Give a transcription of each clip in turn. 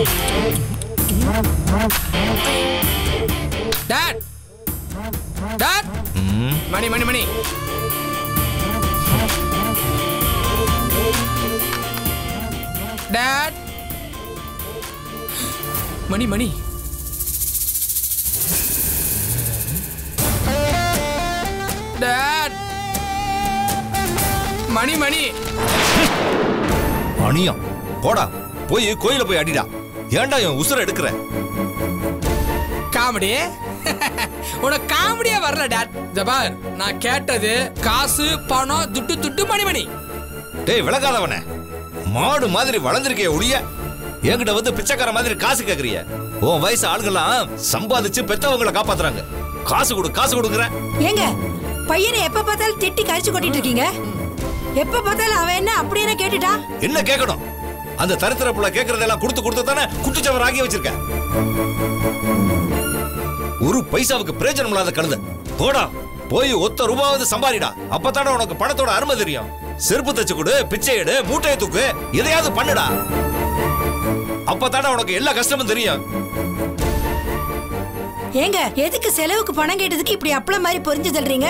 Dot dot மணி மணி மணி டாட் மணி மணி டாட் மணி மணி அணியா போடா போய் கோயில போய் அடிடா ஏன்டா என் உசுர எடுக்கிற காமெடி உனக்கு காமெடியே வரல டாட் ஜபார் நான் கேட்டது காசு பணம் துட்டு துட்டு மணி மணி டேய் விளக்காதவனே மாடு மாதிரி வளர்ந்துருக்கே ஒழிய என்கிட்ட வந்து பிச்சைக்கார மாதிரி காசு கேக்குறிய உன் வயசு ஆளுங்கெல்லாம் சம்பாதிச்சு பெத்தவங்களை காப்பாத்துறாங்க காசு கொடு காசு கொடுக்குற ஏங்க பையனை எப்ப பார்த்தாலும் திட்டி கரிச்சு கொட்டிட்டு இருக்கீங்க எப்ப பார்த்தாலும் அவன் என்ன அப்படி என்ன கேட்டுட்டா என்ன கேட்கணும் அந்த தரித்திர புள்ள கேட்கறதெல்லாம் கொடுத்து கொடுத்து தானே குட்டுச்சவர் ஆகி வச்சிருக்க ஒரு பைசாவுக்கு பிரயோஜனம் இல்லாத கழுத போடா போய் ஒத்த ரூபாவது சம்பாதிடா அப்பதானே உனக்கு பணத்தோட அருமை தெரியும் செருப்பு தச்சு கொடு பிச்சை எடு மூட்டையை தூக்கு எதையாவது பண்ணுடா அப்பதானே உனக்கு எல்லா கஷ்டமும் தெரியும் ஏங்க எதுக்கு செலவுக்கு பணம் கேட்டதுக்கு இப்படி அப்பளம் மாதிரி பொறிஞ்சு தள்ளுறீங்க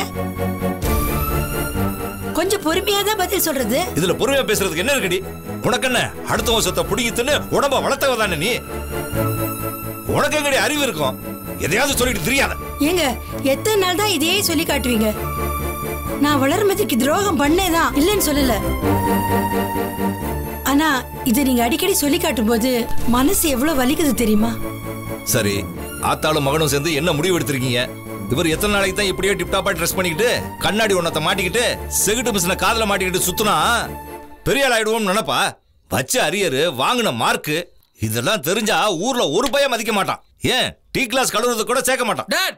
கொஞ்சம் பொறுமையா தான் பதில் சொல்றது இதுல பொறுமையா பேசுறதுக்கு என்ன இருக்குடி உனக்கு என்ன அடுத்த வருஷத்தை புடிங்கி தின்னு உடம்ப வளர்த்தவ தானே நீ உனக்கு எங்கடி அறிவு இருக்கும் எதையாவது சொல்லிட்டு தெரியாத ஏங்க எத்தனை நாள் தான் இதையே சொல்லி காட்டுவீங்க நான் வளர்மதிக்கு துரோகம் பண்ணேதான் இல்லைன்னு சொல்லல ஆனா இதை நீங்க அடிக்கடி சொல்லி காட்டும் போது மனசு எவ்வளவு வலிக்குது தெரியுமா சரி ஆத்தாளும் மகனும் சேர்ந்து என்ன முடிவு எடுத்திருக்கீங்க இவர் எத்தனை நாளைக்கு தான் இப்படியே டிப்டாப்பா ட்ரெஸ் பண்ணிக்கிட்டு கண்ணாடி ஒன்னத்தை மாட்டிக்கிட்டு செகுட்டு மிஷினை காதுல மாட்டிக்கிட்டு சுத்துனா பெரிய ஆள் ஆயிடுவோம்னு நினைப்பா வச்ச அரியரு வாங்கின மார்க்கு இதெல்லாம் தெரிஞ்சா ஊர்ல ஒரு பையன் மதிக்க மாட்டான் ஏன் டீ கிளாஸ் கழுவுறது கூட சேர்க்க மாட்டான் டாட்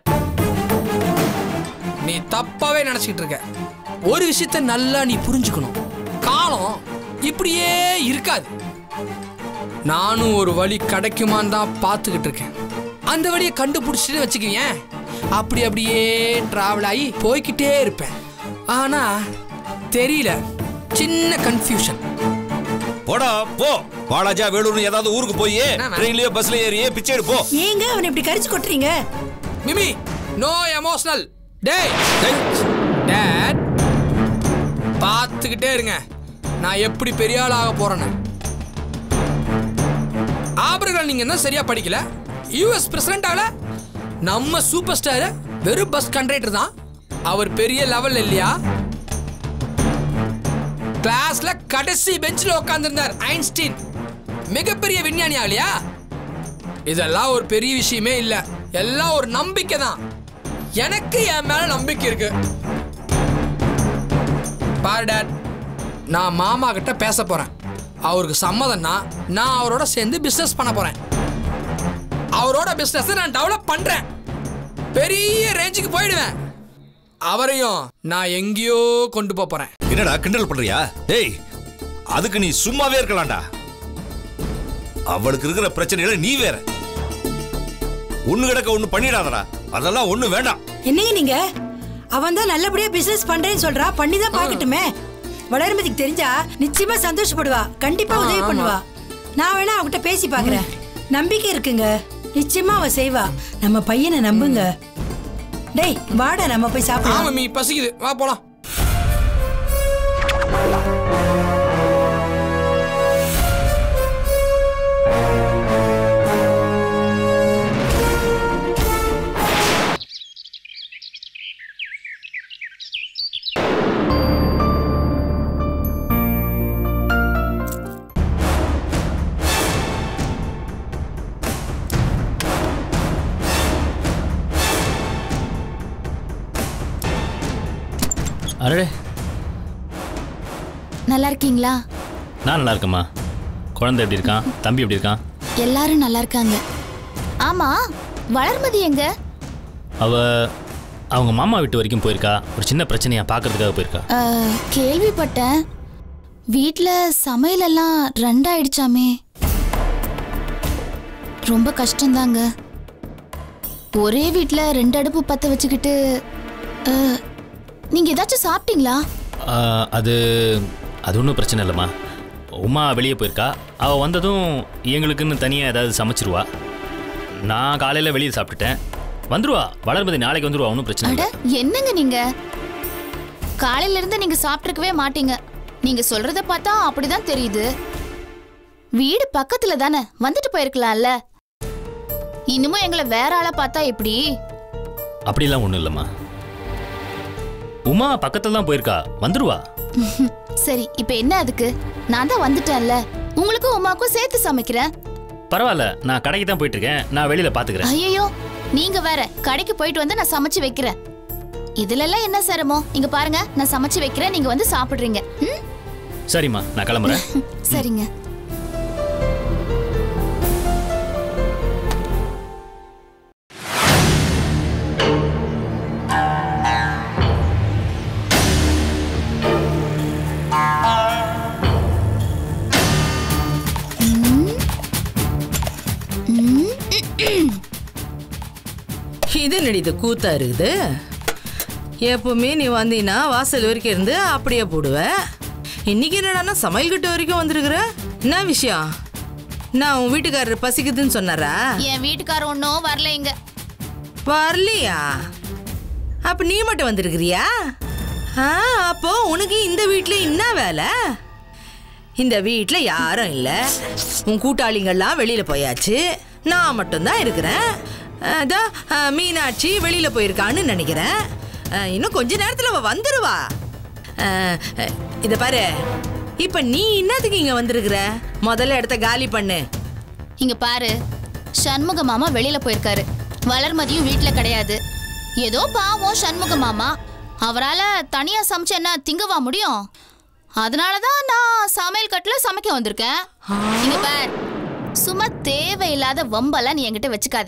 நீ தப்பாவே நினைச்சிட்டு இருக்க ஒரு விஷயத்த நல்லா நீ புரிஞ்சுக்கணும் காலம் இப்படியே இருக்காது நானும் ஒரு வழி கிடைக்குமான்னு தான் பார்த்துக்கிட்டு இருக்கேன் அந்த வழியை கண்டுபிடிச்சிட்டு வச்சுக்குவேன் அப்படி அப்படியே டிராவல் ஆகி போய்க்கிட்டே இருப்பேன் ஆனா தெரியல சின்ன கன்ஃபியூஷன் போடா போ வாலாஜா வேலூர் ஏதாவது ஊருக்கு போய் என்னம்மா? ட்ரெயின்லயோ பஸ்ல ஏறியே பிச்சை எடு போ ஏங்க அவனை இப்படி கரிச்சு கொட்டுறீங்க மிமி நோ எமோஷனல் டேய் டேட் பார்த்துக்கிட்டே இருங்க நான் எப்படி பெரிய ஆள் ஆக போறேன்னு ஆபரகால் நீங்க என்ன சரியா படிக்கல யூஎஸ் பிரசிடென்ட் ஆகல நம்ம சூப்பர் ஸ்டார் வெறும் பஸ் கண்டக்டர் தான் அவர் பெரிய லெவல் இல்லையா கிளாஸ்ல கடைசி பெஞ்சில் உட்கார்ந்திருந்தார் ஐன்ஸ்டீன் மிகப்பெரிய விஞ்ஞானி ஆகலையா இதெல்லாம் ஒரு பெரிய விஷயமே இல்ல எல்லாம் ஒரு நம்பிக்கை தான் எனக்கு என் மேல நம்பிக்கை இருக்கு பாரு டாட் நான் மாமா கிட்ட பேச போறேன் அவருக்கு சம்மதம்னா நான் அவரோட சேர்ந்து பிசினஸ் பண்ண போறேன் அவரோட பிசினஸ் நான் டெவலப் பண்றேன் பெரிய ரேஞ்சுக்கு போயிடுவேன் அவரையும் நான் எங்கேயோ கொண்டு போப் போறேன் என்னடா கிண்டல் பண்றியா டேய் அதுக்கு நீ சும்மாவே இருக்கலாம்டா அவளுக்கு இருக்கிற பிரச்சனையில நீ வேற ஒண்ணு கிடக்க ஒண்ணு பண்ணிடாதடா அதெல்லாம் ஒண்ணு வேண்டாம் என்னங்க நீங்க அவன் தான் நல்லபடியா பிசினஸ் பண்றேன்னு சொல்றா பண்ணி தான் பாக்கட்டுமே வளர்மதிக்கு தெரிஞ்சா நிச்சயமா சந்தோஷப்படுவா கண்டிப்பா உதவி பண்ணுவா நான் வேணா அவகிட்ட பேசி பாக்குறேன் நம்பிக்கை இருக்குங்க நிச்சயமா அவ செய்வா நம்ம பையனை நம்புங்க டேய் வாடா நம்ம போய் சாப்பிடலாம் ஆமா மீ பசிக்குது வா போலாம் அடடே நல்லா இருக்கீங்களா நான் நல்லா இருக்கேம்மா குழந்தை எப்படி இருக்கான் தம்பி எப்படி இருக்கான் எல்லாரும் நல்லா இருக்காங்க ஆமா வளர்மதி எங்க அவ அவங்க மாமா வீட்டு வரைக்கும் போயிருக்கா ஒரு சின்ன பிரச்சனையா பார்க்கறதுக்காக போயிருக்கா அஹ், கேள்விப்பட்டேன் வீட்ல சமையலெல்லாம் ரெண்டாயிடுச்சாமே ரொம்ப கஷ்டம்தாங்க ஒரே வீட்ல ரெண்டு அடுப்பு பத்த வச்சுக்கிட்டு அஹ், நீங்க ஏதாச்சும் சாப்பிட்டீங்களா ஆ, அது அது ஒன்றும் பிரச்சனை இல்லைம்மா உமா வெளியே போயிருக்கா அவள் வந்ததும் எங்களுக்குன்னு தனியாக ஏதாவது சமைச்சிருவா நான் காலையில் வெளியே சாப்பிட்டுட்டேன் வந்துருவா வளர்மதி நாளைக்கு வந்துருவா ஒன்றும் பிரச்சனை அட இல்லை என்னங்க நீங்க காலையில இருந்து நீங்க சாப்பிட்டுருக்கவே மாட்டீங்க நீங்க சொல்றத பார்த்தா அப்படிதான் தெரியுது வீடு பக்கத்துல தானே வந்துட்டு போயிருக்கலாம்ல இன்னமும் எங்களை வேற ஆளா பார்த்தா எப்படி அப்படிலாம் ஒன்றும் இல்லைம்மா உமா பக்கத்தில் தான் போயிருக்கா வந்துருவா சரி இப்ப என்ன அதுக்கு நான் தான் வந்துட்டேன்ல உங்களுக்கும் உமாக்கும் சேர்த்து சமைக்கிறேன் பரவாயில்ல நான் கடைக்கு தான் போயிட்டு இருக்கேன் நான் வெளியில் பார்த்துக்கிறேன் ஐயோ நீங்க வேற கடைக்கு போயிட்டு வந்து நான் சமைச்சு வைக்கிறேன் இதுல எல்லாம் என்ன சிரமம் இங்க பாருங்க நான் சமைச்சு வைக்கிறேன் நீங்க வந்து சாப்பிடுறீங்க ம்? சரிம்மா நான் கிளம்புறேன் சரிங்க இது என்னடி இது கூத்தா இருக்குது எப்பவுமே நீ வந்தீன்னா வாசல் வரைக்கும் இருந்து அப்படியே போடுவ இன்னைக்கு என்னடான்னா சமையல் கட்டு வரைக்கும் வந்திருக்கிற என்ன விஷயம் நான் உன் வீட்டுக்காரர் பசிக்குதுன்னு சொன்னாரா என் வீட்டுக்காரர் ஒன்றும் வரல இங்க வரலையா அப்ப நீ மட்டும் வந்திருக்கிறியா ஆ அப்போ உனக்கு இந்த வீட்ல என்ன வேலை இந்த வீட்ல யாரும் இல்ல உன் கூட்டாளிங்கெல்லாம் வெளியில போயாச்சு நான் மட்டும்தான் இருக்கிறேன் அதான் ஆ, மீனாட்சி வெளியில போயிருக்கான்னு நினைக்கிறேன் ஆ, இன்னும் கொஞ்ச நேரத்துல அவ வந்துருவா ஆ, இத பாரு இப்ப நீ என்னத்துக்கு இங்க வந்திருக்கிற முதல்ல இடத்த காலி பண்ணு இங்க பாரு சண்முக மாமா வெளியில போயிருக்காரு வளர்மதியும் வீட்ல கிடையாது ஏதோ பாவம் சண்முக மாமா அவரால தனியா சமைச்சு என்ன திங்கவா முடியும் அதனாலதான் நான் சமையல் கட்டுல சமைக்க வந்திருக்கேன் இங்க பார் சும்மா தேவையில்லாத வம்பெல்லாம் நீ என்கிட்ட வச்சுக்காத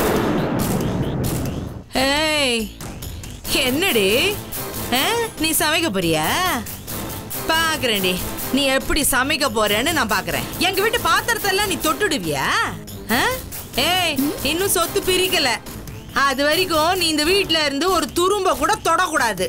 ஏய் என்னடி ஆ, நீ சமைக்க போறியா பாக்குறேன்டி நீ எப்படி சமைக்க போறேன்னு நான் பாக்குறேன் எங்க வீட்டு பாத்திரத்தெல்லாம் நீ தொட்டுடுவியா ஆ? ஏய் இன்னும் சொத்து பிரிக்கல அது வரைக்கும் நீ இந்த வீட்ல இருந்து ஒரு துரும்ப கூட தொடக்கூடாது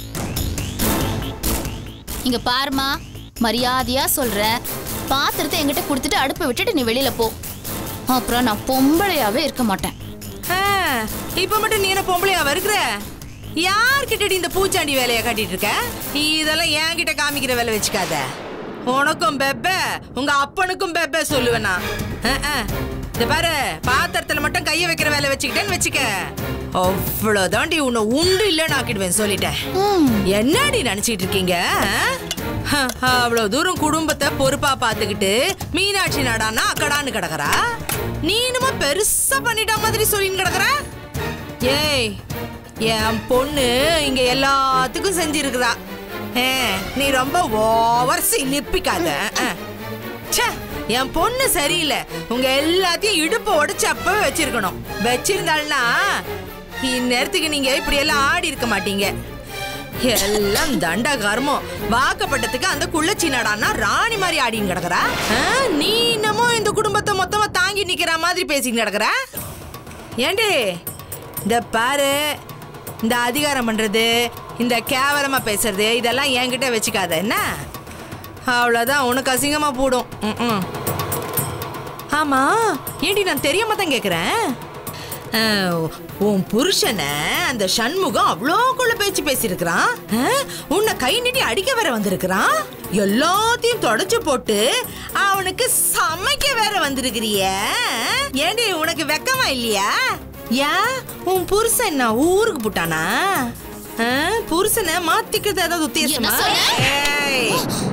இங்க பாருமா மரியாதையா சொல்றேன் பாத்திரத்தை என்கிட்ட கொடுத்துட்டு அடுப்பை விட்டுட்டு நீ வெளியில போ அப்புறம் நான் பொம்பளையாவே இருக்க மாட்டேன் ஆ, இப்ப மட்டும் நீ என்ன பொம்பளையா வருகிற யார்கிட்டடி இந்த பூச்சாண்டி வேலையை காட்டிட்டு இருக்க இதெல்லாம் என்கிட்ட காமிக்கிற வேலை வச்சுக்காத உனக்கும் பெப்ப உங்க அப்பனுக்கும் பெப்ப சொல்லுவேன் நான் ஆ, ஆ. இந்த பாரு பாத்திரத்துல மட்டும் கைய வைக்கிற வேலை வச்சுக்கிட்டேன்னு வச்சுக்க அவ்வளவுதாண்டி உன்னை உண்டு இல்லைன்னு ஆக்கிடுவேன் சொல்லிட்டேன் என்னடி நினைச்சிட்டு இருக்கீங்க ஆ? அவ்வளவு தூரம் குடும்பத்தை பொறுப்பா பாத்துக்கிட்டு மீனாட்சி நாடான்னா அக்கடான்னு கிடக்குறா நீ என்னமோ பெருசா பண்ணிட்ட மாதிரி சொல்லின்னு கிடக்குற ஏய் என் பொண்ணு இங்க எல்லாத்துக்கும் செஞ்சிருக்கிறா ஏ, நீ ரொம்ப ஓவர் நிப்பிக்காத ஆ. ச்சே, என் பொண்ணு சரியில்லை உங்க எல்லாத்தையும் இடுப்ப உடைச்சு அப்பவே வச்சிருக்கணும் வச்சிருந்தாள்னா இந்நேரத்துக்கு நீங்க இப்படி எல்லாம் ஆடி இருக்க மாட்டீங்க எல்லாம் தண்ட கர்மம் வாக்கப்பட்டதுக்கு அந்த குள்ளச்சி நடான்னா ராணி மாதிரி ஆடின்னு கிடக்குறா ஆ, நீ இன்னமும் இந்த குடும்பத்தை மொத்தமா தாங்கி நிக்கிற மாதிரி பேசின்னு கிடக்குற ஏண்டி இந்த பாரு இந்த அதிகாரம் பண்றது இந்த கேவலமா பேசுறது இதெல்லாம் என்கிட்ட வச்சுக்காத என்ன அவ்வளோதான் உனக்கு அசிங்கமா போடும் ம்ம். ஆமா ஏண்டி நான் தெரியாம தான் கேக்குறேன் அஹ், உன் புருஷனை அந்த சண்முகம் அவ்வளோ கொள்ள பேச்சு பேசியிருக்கிறான் அஹ், உன்னை கை நீட்டி அடிக்க வேற வந்திருக்கிறான் எல்லாத்தையும் தொடச்சு போட்டு அவனுக்கு சமைக்க வேற வந்திருக்கிறிய ஏண்டி உனக்கு வெக்கமா இல்லையா ஏன் உன் புருஷன் நான் ஊருக்கு போட்டானா அஹ், புருஷனை மாத்திக்கிறது ஏதாவது உத்தேசமா என்ன சொன்ன? ஏய்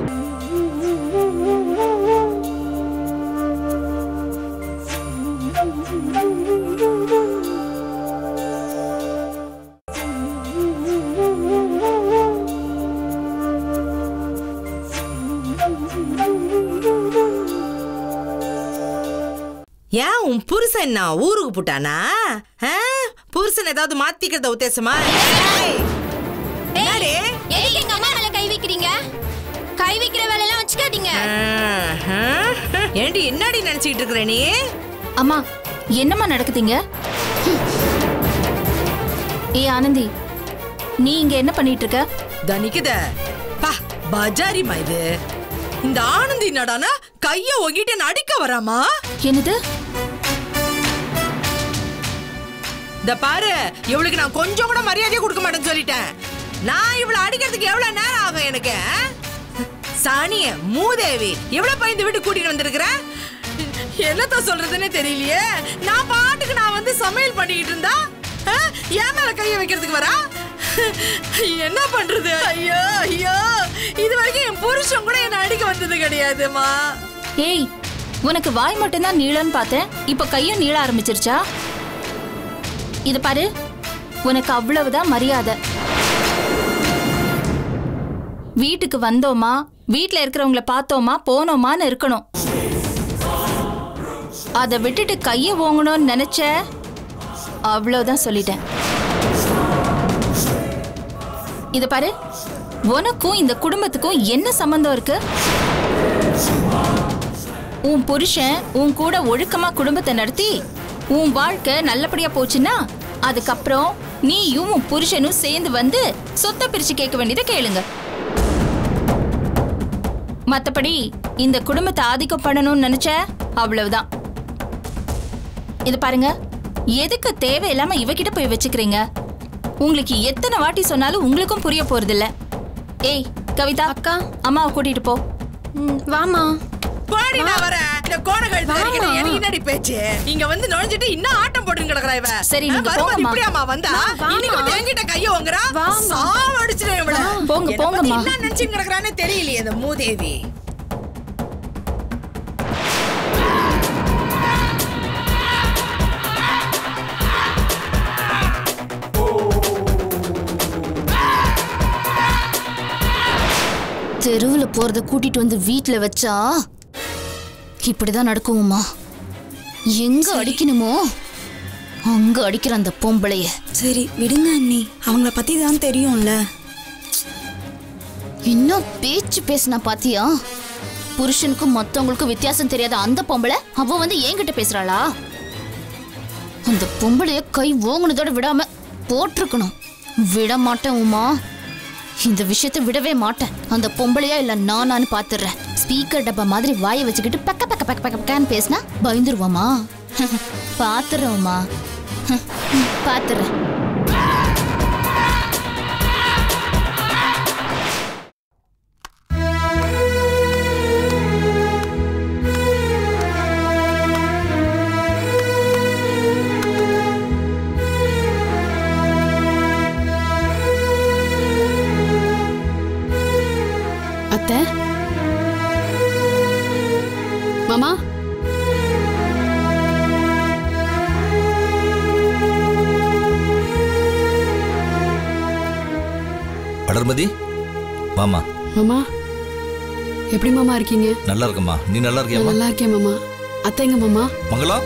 ஏன் உன் புருஷன் நான் ஊருக்கு போட்டானா ஆ? புருஷன் ஏதாவது மாத்திக்கிறத உத்தேசமா ஏய்! என்னடி? எதுக்கு எங்க அம்மா மேல கை வைக்கிறீங்க கை வைக்கிற வேலையெல்லாம் வச்சுக்காதீங்க ஆஹா. ஏண்டி என்னடி நினைச்சிட்டு இருக்கிற நீ அம்மா என்னம்மா நடக்குதுங்க ஏ ஆனந்தி நீ இங்க என்ன பண்ணிட்டு இருக்க தனிக்குத பா பஜாரிமா இது இந்த ஆனந்தி நடானா கைய ஒகிட்டு என்ன அடிக்க வராமா என்னது இந்த பாரு இவளுக்கு நான் கொஞ்சம் கூட மரியாதையே கொடுக்க மாட்டேன்னு சொல்லிட்டேன் நான் இவளை அடிக்கிறதுக்கு எவ்வளவு நேரம் ஆகும் எனக்கு ஆ? சாணிய மூதேவி எவ்வளவு பயந்து வீட்டு கூட்டிட்டு வந்திருக்கிற என்னத்த சொல்றதுன்னே தெரியலையே நான் பாட்டுக்கு நான் வந்து சமையல் பண்ணிக்கிட்டு இருந்தா ஆ? என் மேல கைய வைக்கிறதுக்கு வரா என்ன பண்றது ஐயோ ஐயோ இது வரைக்கும் என் புருஷன் கூட என்ன அடிக்க வந்தது கிடையாதுமா ஏய் உனக்கு வாய் மட்டும்தான் நீளன்னு பார்த்தேன் இப்ப கையும் நீள ஆரம்பிச்சிருச்சா இது பாரு உனக்கு அவ்வளவுதான் மரியாதை வீட்டுக்கு வந்தோமா வீட்ல இருக்கிறவங்கள பார்த்தோமா போனோமான்னு இருக்கணும் அதை விட்டுட்டு கையை ஓங்கணும்னு நினைச்ச அவ்வளவுதான் சொல்லிட்டேன் இது பாரு உனக்கும் இந்த குடும்பத்துக்கும் என்ன சம்பந்தம் இருக்கு உன் புருஷன் உன் கூட ஒழுக்கமா குடும்பத்தை நடத்தி உன் வாழ்க்கை நல்லபடியா போச்சுன்னா அதுக்கப்புறம் நீயும் உன் புருஷனும் சேர்ந்து வந்து சொத்தை பிரிச்சு கேட்க வேண்டியதை கேளுங்க மத்தபடி இந்த குடும்பத்தை ஆதிக்கம் பண்ணணும்னு நினைச்ச அவ்வளவுதான் இது பாருங்க எதுக்கு தேவையில்லாம இவகிட்ட போய் வச்சுக்கிறீங்க உங்களுக்கு எத்தனை வாட்டி சொன்னாலும் உங்களுக்கும் புரிய போறதில்ல ஏய் கவிதா அக்கா அம்மாவை கூட்டிட்டு போ வாமா பாடி நான் வரேன் இந்த கோணங்கள் தெரிகிறது எனக்கு என்னடி பேச்சு இங்க வந்து நுழைஞ்சிட்டு இன்னும் ஆட்டம் போட்டு கிடக்குறா இவ சரி, நீங்க ஆ, வரும்போது போங்கம்மா. இப்படியாம்மா வந்தா இன்னைக்கு வந்து என்கிட்ட கைய வாங்குறா சாவடிச்சிடும் இவள போங்க, என்னை பத்தி போங்கம்மா. என்ன நினைச்சு கிடக்குறானே தெரியலையே இந்த மூதேவி தெருவுல போறத கூட்டிட்டு வந்து வீட்ல வச்சா இப்படிதான் நடக்குமா எங்க அடிக்கணுமோ அங்க அடிக்கிற அந்த பொம்பளைய சரி விடுங்க அண்ணி அவங்கள பத்தி தான் தெரியும்ல இன்னும் பேச்சு பேசினா பாத்தியா புருஷனுக்கும் மத்தவங்களுக்கும் வித்தியாசம் தெரியாத அந்த பொம்பளை அவ வந்து என்கிட்ட பேசுறாளா அந்த பொம்பளைய கை ஓங்குனதோட விடாம போட்டிருக்கணும் விட மாட்டேன் உமா இந்த விஷயத்தை விடவே மாட்டேன் அந்த பொம்பளையா இல்ல நானான்னு பாத்துடுறேன் ஸ்பீக்கர் டப்பா மாதிரி வாயை வச்சுக்கிட்டு பக்க பக்க பக்க பக்க பக்கன்னு பேசினா பயந்துருவாமா பாத்துறோமா பாத்துறேன் அத்தை மாமா வளர்மதி வாமா மாமா எப்படி மாமா இருக்கீங்க நல்லா இருக்கம்மா நீ நல்லா இருக்கியாம்மா நல்லா இருக்கேன் மாமா அத்தை எங்க மாமா மங்களம்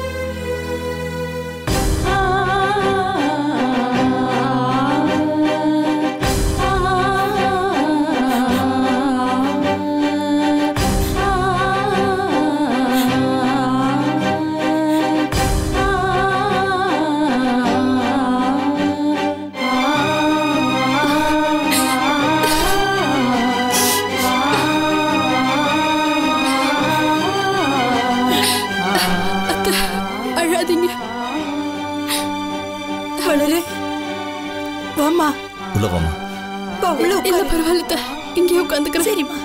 அழாதீங்க வளரு வாம்மா உள்ள வாமா வா உள்ள இல்ல உட்காரு பரவாயில்ல அத்தை. இங்கேயே உட்காந்துக்கிறேன் சரிம்மா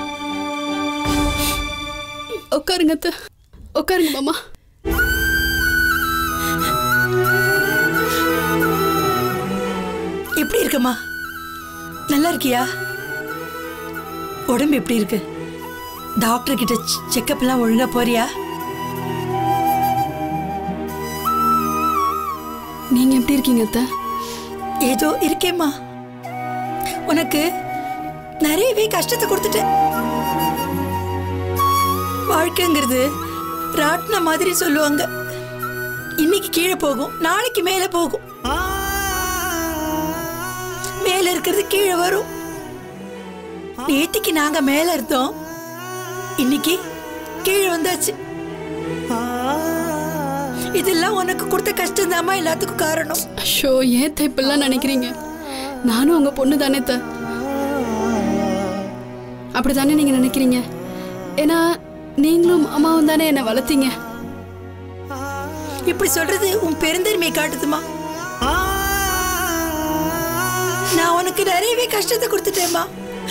உட்காருங்க அத்தை உட்காருங்க மாமா எப்படி இருக்கம்மா நல்லா இருக்கியா உடம்பு எப்படி இருக்கு டாக்டர் கிட்ட செக்கப் எல்லாம் ஒழுங்கா போறியா நீங்க எப்படி இருக்கீங்க அத்தை ஏதோ இருக்கேம்மா உனக்கு நிறையவே கஷ்டத்தை கொடுத்துட்டேன் வாழ்க்கைங்கிறது ராட்டின மாதிரி சொல்லுவாங்க இன்னைக்கு கீழே போகும் நாளைக்கு மேலே போகும் மேல இருக்கிறது கீழே வரும் நேத்திக்கு நாங்க மேல இருந்தோம் இன்னைக்கு கீழே வந்தாச்சு இதெல்லாம் உனக்கு கொடுத்த கஷ்டம் எல்லாத்துக்கும் காரணம் ஐயோ ஏன் த இப்படிலாம் நினைக்கிறீங்க நானும் உங்க பொண்ணு தானே த அப்படிதானே நீங்க நினைக்கிறீங்க ஏன்னா நீங்களும் அம்மாவும் தானே என்னை வளர்த்தீங்க இப்படி சொல்றது உன் பெருந்தன்மையை காட்டுதுமா நான் உனக்கு நிறையவே கஷ்டத்தை கொடுத்துட்டேம்மா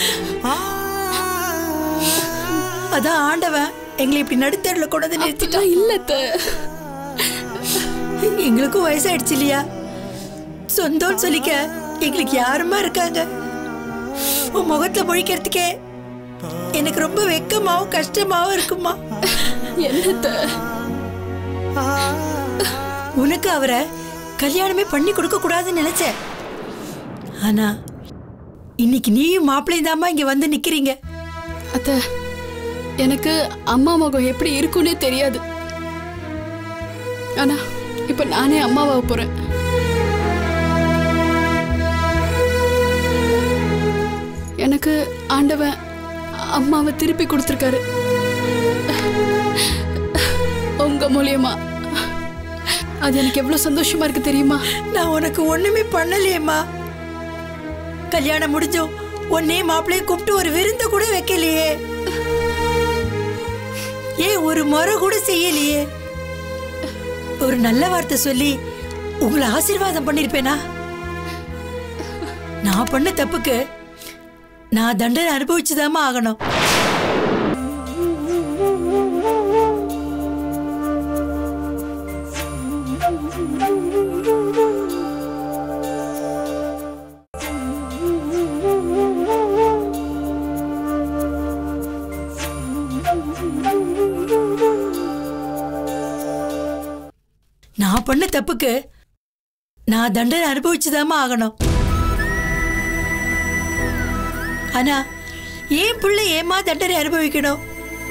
அதான் ஆண்டவன் எங்களை இப்படி நடுத்தரில் கொண்டு வந்து நிறுத்திட்டான் அப்படிலாம் இல்ல அத்தை. எங்களுக்கும் வயசாயிடுச்சு இல்லையா சொந்தம்னு சொல்லிக்க எங்களுக்கு யாருமா இருக்காங்க உன் முகத்துல முழிக்கிறதுக்கே எனக்கு ரொம்ப வெக்கமாவும் கஷ்டமாவும் இருக்குமா என்ன அத்தை? உனக்கு அவரை கல்யாணமே பண்ணி கொடுக்க கூடாதுன்னு நினைச்சேன் ஆனா இன்னைக்கு நீயும் மாப்பிள்ளையும் தாம்மா இங்க வந்து நிக்கிறீங்க அத்தை எனக்கு அம்மா முகம் எப்படி இருக்குன்னே தெரியாது ஆனா இப்ப நானே அம்மாவாக போறேன் எனக்கு ஆண்டவன் அம்மாவை திருப்பி கொடுத்துருக்காரு உங்க மூலியமா அது எனக்கு எவ்வளவு சந்தோஷமா இருக்கு தெரியுமா நான் உனக்கு ஒண்ணுமே பண்ணலையேம்மா கல்யாணம் முடிஞ்சோம் உன்னே மாப்பிள்ளைய கூப்பிட்டு ஒரு விருந்து கூட வைக்கலையே ஏன் ஒரு முறை கூட செய்யலையே ஒரு நல்ல வார்த்தை சொல்லி உங்களை ஆசீர்வாதம் பண்ணிருப்பேனா நான் பண்ண தப்புக்கு நான் தண்டனை அனுபவிச்சுதாம்மா ஆகணும் நான் பண்ண தப்புக்கு நான் தண்டனை அனுபவிச்சுதாம்மா ஆகணும் ஆனா ஏன் பிள்ளை ஏமா தண்டனை அனுபவிக்கணும்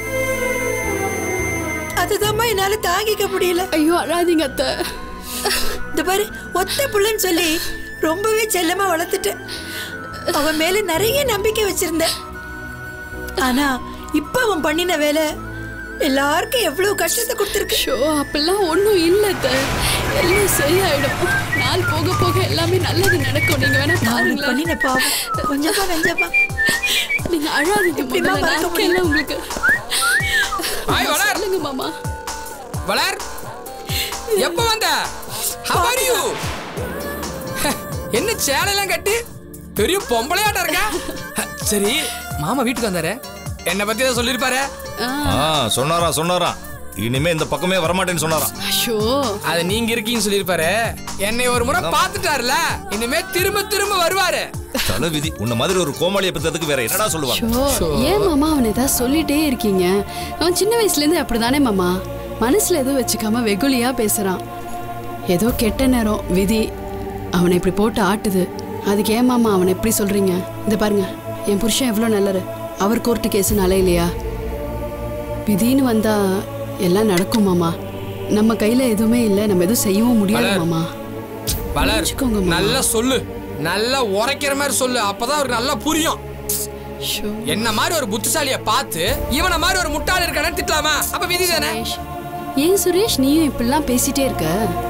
அதுதாம்மா என்னால தாங்கிக்க முடியல ஐயோ அழாதீங்க அத்தை இந்த பாரு ஒத்த புள்ளன்னு சொல்லி ரொம்பவே செல்லமா வளர்த்துட்டேன் அவன் மேல நிறைய நம்பிக்கை வச்சிருந்தேன் ஆனா இப்ப அவன் பண்ணின வேலை எல்லாருக்கும் எவ்வளவு கஷ்டத்தை கொடுத்துருக்கு ஷோ அப்பெல்லாம் ஒன்றும் இல்லை அத்தை. எல்லாம் சரியாயிடும் நாள் போக போக எல்லாமே நல்லது நடக்கும் நீங்க வேணா நான் அவனுக்கு பாருங்களேன் பண்ணின பாவம் கொஞ்சமா நெஞ்சமா நீங்க அழாதீங்க இப்படிமா முதல்ல மறக்க நான் கேள உங்களுக்கு ஹாய் வளர் சொல்லுங்க மாமா வளர் எப்போ வந்த how are you என்ன சேலையெல்லாம் கட்டி பெரிய பொம்பளையாட்டம் இருக்க சரி மாமா வீட்டுக்கு வந்தாரு என்னை பத்தி தான் சொல்லியிருப்பாரு ஆ சொன்னாராம் சொன்னாராம் இனிமே இந்த பக்கமே வரமாட்டேன்னு சொன்னாராம் ஷோ அது நீங்க இருக்கீங்கன்னு சொல்லியிருப்பாரு என்னை ஒரு முறை பார்த்துட்டாருல இனிமே திரும்ப திரும்ப வருவாரு தலை விதி உன்ன மாதிரி ஒரு கோமாளியை பத்ததுக்கு வேற என்னடா சொல்லுவாங்க ஷோ ஏன் மாமா அவனை ஏதாவது சொல்லிட்டே இருக்கீங்க அவன் சின்ன வயசுல இருந்து அப்படிதானே மாமா மனசுல எதுவும் வச்சுக்காம வெகுளியா பேசுறான் ஏதோ கெட்ட நேரம் விதி அவனை இப்படி போட்டு ஆட்டுது அதுக்கு ஏன் மாமா அவனை எப்படி சொல்றீங்க இந்த பாருங்க என் புருஷன் எவ்வளோ நல்லரு அவர் கோர்ட்டு கேஸுன்னு அலையிலையா விதின்னு வந்தா எல்லாம் நடக்கும் மாமா நம்ம கையில எதுவுமே இல்லை நம்ம எதுவும் செய்யவும் முடியாது வளர். மாமா வளர் புரிஞ்சுக்கோங்க மாமா. நல்லா சொல்லு நல்லா உரைக்கிற மாதிரி சொல்லு அப்பதான் அவருக்கு நல்லா புரியும் ஷோ என்ன மாதிரி ஒரு புத்திசாலிய பார்த்து இவனை மாதிரி ஒரு முட்டாள் இருக்கானே திட்டலாமா அப்ப விதி தானே சுரேஷ் ஏன் சுரேஷ் நீயும் இப்படிலாம் பேசிட்டே இருக்க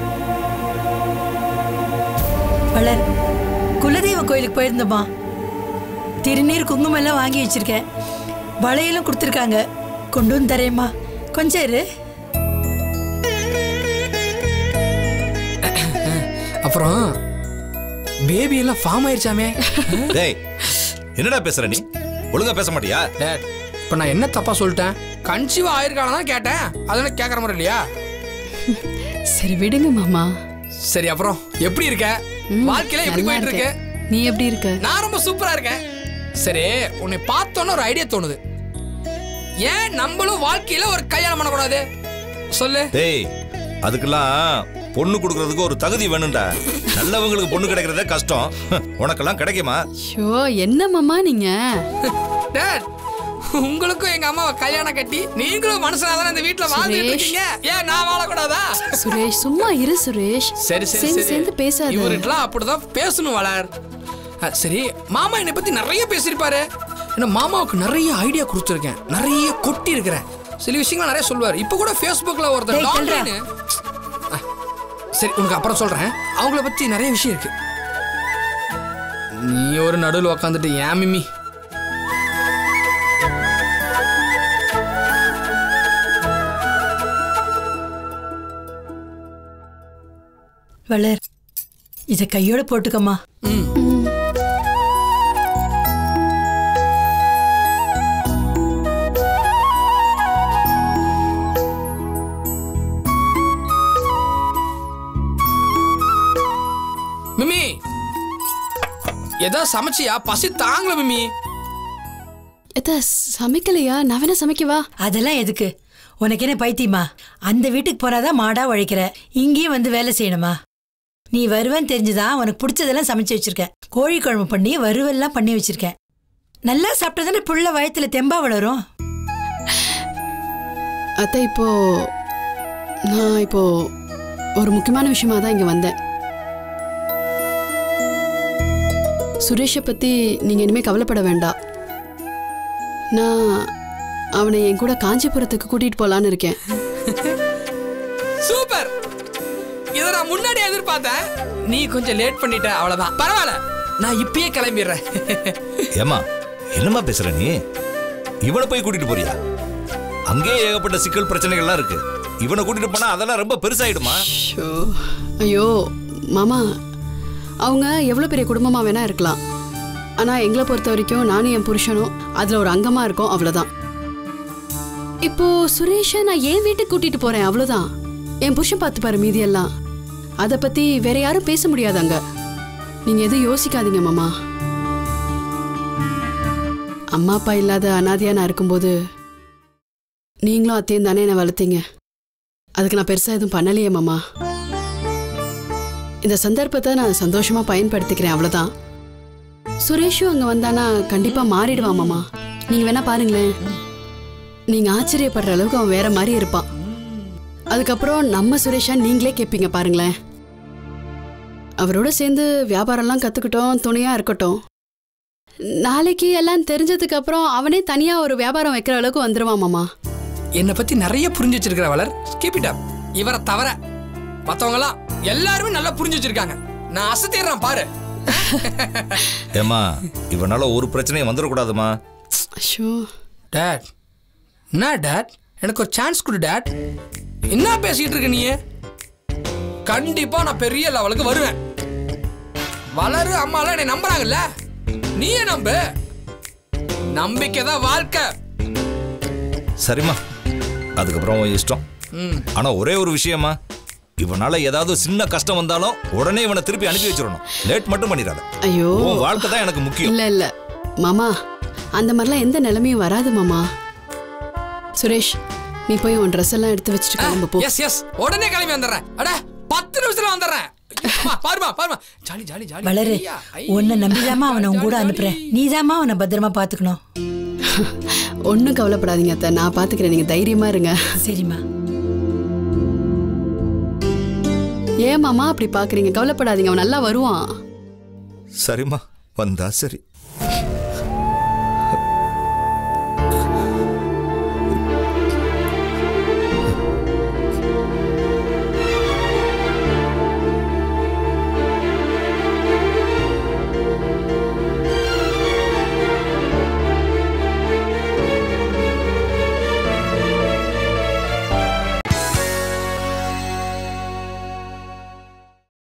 வளர் குலதெய்வ கோயிலுக்கு போயிருந்தோமா திருநீர் குங்குமம் எல்லாம் வாங்கி வச்சிருக்கேன் வளையலும் கொடுத்துருக்காங்க கொண்டு வந்து தரேம்மா கொஞ்சம் இரு அப்புறம் பேபி எல்லாம் ஃபார்ம் ஆயிருச்சாமே டேய் என்னடா பேசுற நீ ஒழுங்கா பேச மாட்டியா டேட் இப்ப நான் என்ன தப்பா சொல்லிட்டேன் கன்சீவ் ஆயிருக்கான தான் கேட்டேன் அதெல்லாம் கேட்கற மாதிரி இல்லையா சரி விடுங்க மாமா சரி அப்புறம் எப்படி இருக்க ம், வாழ்க்கையில எப்படி நல்லா போயிட்டு இருக்கு இருக்கேன். நீ எப்படி இருக்க நான் ரொம்ப சூப்பரா இருக்கேன் சரி உன்னை பார்த்தோன்னு ஒரு ஐடியா தோணுது ஏன் நம்மளும் வாழ்க்கையில ஒரு கல்யாணம் பண்ணக்கூடாது சொல்லு டேய் அதுக்கெல்லாம் பொண்ணு கொடுக்கறதுக்கு ஒரு தகுதி வேணும்டா நல்லவங்களுக்கு பொண்ணு கிடைக்கிறதே கஷ்டம் உனக்கெல்லாம் கிடைக்குமா ஷோ என்ன மாமா நீங்க டேட் உங்களுக்கும் எங்க அம்மாவை கல்யாணம் கட்டி நீங்களும் மனுஷனா தானே இந்த வீட்டுல வாழ்ந்துட்டு சுரேஷ். இருக்கீங்க ஏன் நான் வாழக்கூடாதா சுரேஷ் சும்மா இரு சுரேஷ் சரி சரி சேர்ந்து சரி சேர்ந்து பேசாத இவருக்கெல்லாம் அப்படிதான் பேசணும் வளர் அஹ், சரி மாமா என்னை பத்தி நிறைய பேசியிருப்பாரு ஏன்னா மாமாவுக்கு நிறைய ஐடியா கொடுத்துருக்கேன் நிறைய கொட்டி இருக்கிறேன் சில விஷயங்கள் நிறைய சொல்லுவார் இப்போ கூட ஃபேஸ்புக்கில் ஒருத்தர் டேய், சொல்றா. டாக்டர்னு அஹ், சரி உனக்கு அப்புறம் சொல்றேன் அவங்கள பத்தி நிறைய விஷயம் இருக்கு நீ ஒரு நடுவில் உக்காந்துட்டு ஏன் மிம்மி வளர் இத கையோட போட்டுக்கம்மா மிமி ஏதோ சமைச்சியா பசி தாங்கல மிமி எத்த சமைக்கலையா நான் வேணா சமைக்கவா அதெல்லாம் எதுக்கு உனக்கு என்ன பைத்தியமா அந்த வீட்டுக்கு போனாதான் மாடா உழைக்கிற இங்கேயும் வந்து வேலை செய்யணுமா நீ வருவேன்னு தெரிஞ்சுதான் உனக்கு பிடிச்சதெல்லாம் சமைச்சு வச்சிருக்கேன் கோழி குழம்பு பண்ணி வறுவல்லாம் பண்ணி வச்சிருக்கேன் நல்லா சாப்பிட்டா தானே புள்ள வயத்துல தெம்பா வளரும் அத்தை இப்போ நான் இப்போ ஒரு முக்கியமான விஷயமா தான் இங்க வந்தேன் சுரேஷை பத்தி நீங்க இனிமே கவலைப்பட வேண்டாம் நான் அவனை என் கூட காஞ்சிபுரத்துக்கு கூட்டிட்டு போலான்னு இருக்கேன் சூப்பர் இத நான் முன்னாடி எதிர்பார்த்தேன் நீ கொஞ்சம் லேட் பண்ணிட்ட அவ்வளவுதான் பரவாயில்ல நான் இப்பயே கிளம்பிடுறேன் ஏமா என்னம்மா பேசுற நீ இவனை போய் கூட்டிட்டு போறியா அங்கேயே ஏகப்பட்ட சிக்கல் பிரச்சனைகள்லாம் இருக்கு இவனை கூட்டிட்டு போனா அதெல்லாம் ரொம்ப பெருசாயிடுமா ஷோ ஐயோ மாமா அவங்க எவ்வளோ பெரிய குடும்பமாக வேணா இருக்கலாம் ஆனால் எங்களை பொறுத்த வரைக்கும் நானும் என் புருஷனும் அதில் ஒரு அங்கமாக இருக்கோம் அவ்வளோதான் இப்போ சுரேஷை நான் என் வீட்டுக்கு கூட்டிட்டு போறேன் அவ்வளோதான் என் புருஷன் பார்த்து பாரு மீதியெல்லாம் அதை பற்றி வேற யாரும் பேச முடியாது அங்க நீங்கள் எதுவும் யோசிக்காதீங்க மாமா அம்மா அப்பா இல்லாத அனாதையா நான் இருக்கும்போது நீங்களும் அத்தையும் தானே என்னை வளர்த்தீங்க அதுக்கு நான் பெருசாக எதுவும் பண்ணலையே மாமா இந்த சந்தர்ப்பத்தை நான் சந்தோஷமா பயன்படுத்திக்கிறேன் அவ்வளவுதான் சுரேஷும் அங்க வந்தானா கண்டிப்பா மாறிடுவான் மாமா நீங்க வேணா பாருங்களேன் நீங்க ஆச்சரியப்படுற அளவுக்கு அவன் வேற மாதிரி இருப்பான் அதுக்கப்புறம் நம்ம சுரேஷா நீங்களே கேட்பீங்க பாருங்களேன் அவரோட சேர்ந்து வியாபாரம்லாம் கத்துக்கிட்டோம் துணையா இருக்கட்டும் நாளைக்கு எல்லாம் தெரிஞ்சதுக்கு அப்புறம் அவனே தனியா ஒரு வியாபாரம் வைக்கிற அளவுக்கு வந்துருவான் மாமா என்னை பத்தி நிறைய புரிஞ்சு வச்சிருக்கிற வளர் கீப் இட் அப் இவரை தவிர மத்தவங்க எல்லாம் எல்லாருமே நல்லா புரிஞ்சு வச்சிருக்காங்க நான் அசத்திடுறேன் பாரு ஏமா இவனால ஒரு பிரச்சனையும் வந்துடக்கூடாதுமா ஷோ டேட் என்ன டேட் எனக்கு ஒரு சான்ஸ் கொடு டேட் என்ன பேசிக்கிட்டு இருக்க நீ கண்டிப்பா நான் பெரிய லெவலுக்கு வருவேன் வளரு அம்மாலாம் என்னை நம்புறாங்கல்ல நீயே நம்பு நம்பிக்கை தான் வாழ்க்கை சரிம்மா அதுக்கப்புறம் உன் இஷ்டம் ம் ஆனா ஒரே ஒரு விஷயமா இவனால ஏதாவது சின்ன கஷ்டம் வந்தாலும் உடனே இவனை திருப்பி அனுப்பி வச்சிடணும் லேட் மட்டும் பண்ணிடாத ஐயோ உன் வாழ்க்கை தான் எனக்கு முக்கியம் இல்ல இல்ல மாமா அந்த மாதிரிலாம் எந்த நிலைமையும் வராது மாமா சுரேஷ் நீ போய் உன் ட்ரெஸ் எல்லாம் எடுத்து வச்சுட்டு கிளம்பு போ எஸ் எஸ் உடனே கிளம்பி வந்துடுறேன் அட பத்து நிமிஷத்துல வந்துடுறேன் அம்மா, பாருமா பாருமா ஜாலி ஜாலி ஜாலி வளரு ஐயா, ஐ, உன்னை நம்பிதாம்மா அவனை உன் கூட ஜாலி, அனுப்புறேன் ஜாலி. நீதாம்மா அவனை பத்திரமா பாத்துக்கணும் ஒன்றும் கவலைப்படாதீங்க அத்தை நான் பார்த்துக்கிறேன் நீங்கள் தைரியமா இருங்க சரிம்மா ஏன் மாமா அப்படி பார்க்குறீங்க கவலைப்படாதீங்க அவன் நல்லா வருவான் சரிம்மா வந்தா சரி